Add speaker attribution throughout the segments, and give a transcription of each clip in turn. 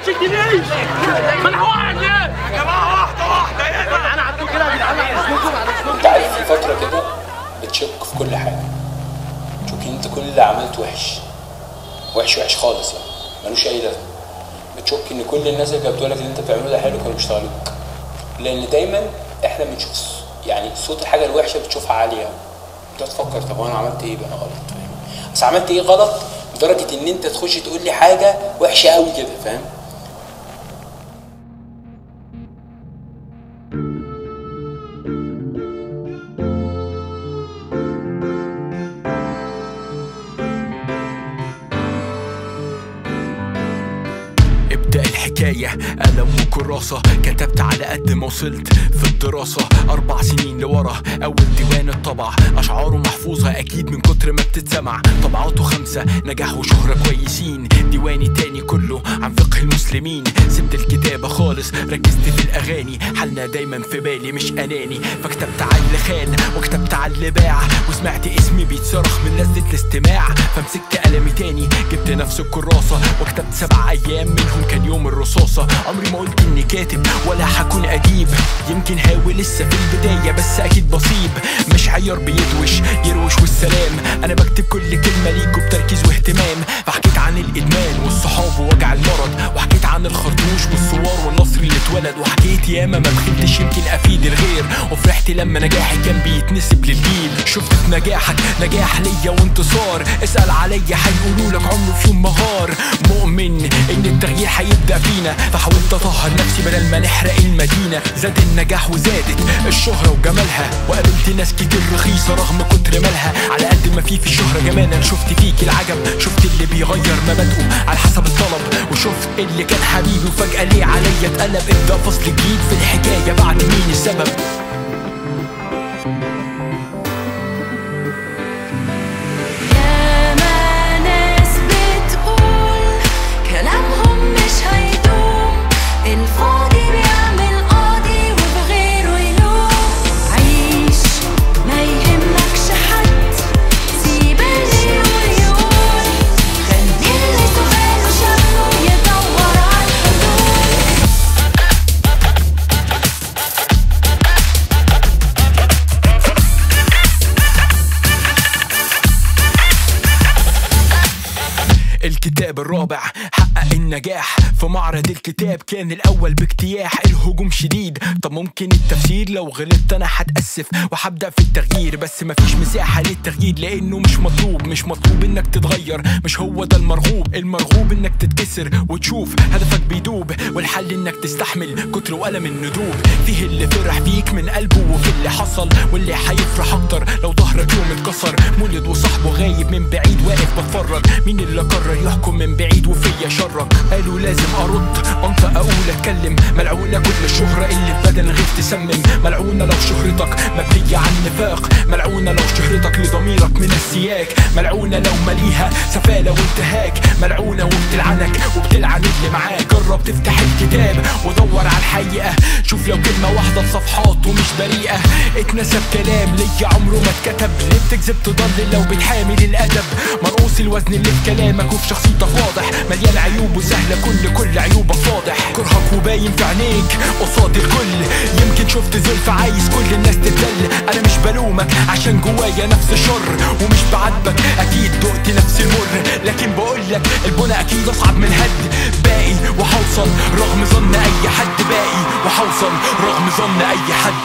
Speaker 1: ما تشدنيش ما انا واحد ليه يا جماعه واحده واحده انا عدوا كده يا جدعان على اسمكم على اسمكم
Speaker 2: انت عارف في فتره كده بتشك في كل حاجه تشك ان انت كل اللي عملته وحش وحش وحش خالص يعني ملوش اي لازمه بتشك ان كل الناس اللي كانت بتقول لك اللي انت بتعمله ده حلو كانوا بيشتغلوك لان دايما احنا بنشوف يعني صوت الحاجه الوحشه بتشوفها عاليه بتقعد تفكر طب هو انا عملت ايه بقى غلط فاهم بس عملت ايه غلط لدرجه ان انت تخش تقول لي حاجه وحشه قوي كده فاهم
Speaker 3: ابدأ الحكاية قلم وكراسة كتبت على قد ما وصلت في الدراسة أربع سنين لورا أول ديوان الطبع أشعاره محفوظة أكيد من كتر ما بتتسمع طبعاته خمسة نجاح وشهرة كويسين ديواني تاني كله عن فقه المسلمين سبت الكتابة خالص ركزت في الأغاني حالنا دايما في بالي مش أناني فكتبت على اللي خان وكتبت على اللي باع وسمعت اسمي بيتصرخ من لذة الاستماع فمسكت قلمي تاني جبت نفس الكراسة وكتبت سبع أيام منهم كان يوم الرصاصة عمري ما قلت إني كاتب ولا هكون أديب يمكن هاوي لسه في البداية بس أكيد بصيب مش عيار بيدوش يروش والسلام أنا بكتب كل كلمة ليكوا بتركيز واهتمام فحكيت عن الإدمان والصحاب ووجع المرض وحكيت عن الخرطوش والثوار والنصر اللي اتولد وحكيت ياما ما بخلتش يمكن أفيد الغير وفرحت لما نجاحي كان بيتنسب للجيل شفت في نجاحك نجاح ليا وانتصار اسأل عليا هيقولوا لك عمره في يوم مهار مؤمن ان التغيير هيبدأ فينا فحاولت اطهر نفسي بدل ما نحرق المدينة زاد النجاح وزادت الشهرة وجمالها وقابلت ناس كتير رخيصة رغم كتر مالها على قد ما في في الشهرة جمال انا شفت فيك العجب شفت اللي بيغير مبادئه على حسب الطلب وشفت اللي كان حبيبي وفجأة ليه عليا اتقلب ابدأ فصل جديد في الحكاية بعد مين السبب
Speaker 4: ياما ناس بتقول كلامهم مش هيدوم الفاضي بيعمل قاضي وبغيره يلوم عيش ما يهمكش حد سيب اللي يقول يقول خلي اللي سؤاله شافه يدور على الحلول
Speaker 3: الكتاب الرابع حقق النجاح في معرض الكتاب كان الاول باجتياح الهجوم شديد طب ممكن التفسير لو غلطت انا هتاسف وهبدا في التغيير بس مفيش مساحه للتغيير لانه مش مطلوب مش مطلوب انك تتغير مش هو ده المرغوب المرغوب انك تتكسر وتشوف هدفك بيدوب والحل انك تستحمل كتر والم الندوب فيه اللي فرح فيك من قلبه وفي اللي حصل واللي هيفرح اكتر لو ظهرك يوم اتكسر مولد وصاحبه غايب من بعيد واقف بتفرج مين اللي قرر يحكم من بعيد وفيا شرك قالوا لازم ارد انطق اقول اتكلم ملعونه كل الشهره اللي في بدن غير تسمم ملعونه لو شهرتك مبنيه عن نفاق ملعونه لو شهرتك لضميرك من السياك ملعونه لو مليها سفاله وانتهاك ملعونه وبتلعنك وبتلعن اللي معاك جرب تفتح الكتاب ودور على الحقيقه شوف لو كلمه واحده في صفحات ومش بريئه اتنسب كلام ليا عمره ما اتكتب ليه بتكذب تضلل لو بتحامل الادب مرقوص الوزن اللي في كلامك وفي شخصيتك واضح مليان عيوب وسهله كل كل عيوبك فاضح كرهك وباين في عينيك قصاد الكل يمكن شفت زلف عايز كل الناس تتذل انا مش بلومك عشان جوايا نفس الشر ومش بعاتبك اكيد دقت نفس المر لكن بقولك البنى اكيد اصعب من الهد باقي وهوصل رغم ظن اي حد باقي وهوصل رغم ظن اي حد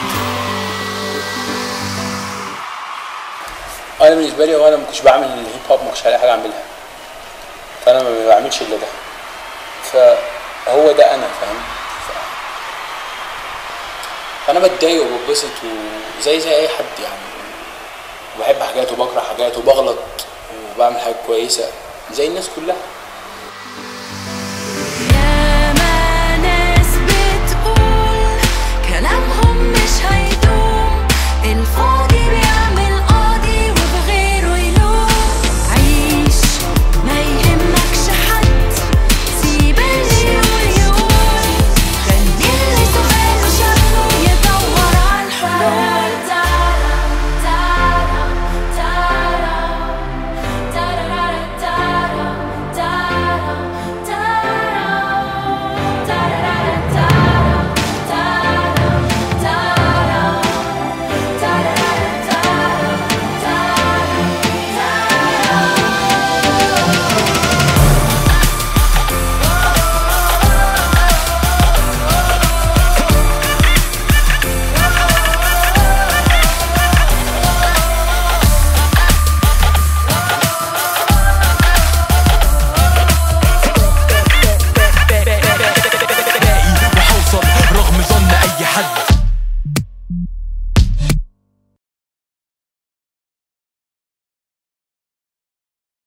Speaker 2: انا بالنسبه لي وانا ما كنتش بعمل الهيب هوب ما كنتش هلاقي حاجه اعملها فانا ما بعملش الا ده فهو ده انا فاهم ف- فانا بتضايق وببسط وزي زي اي حد يعني وبحب حاجات وبكره حاجات وبغلط وبعمل حاجات كويسه زي الناس كلها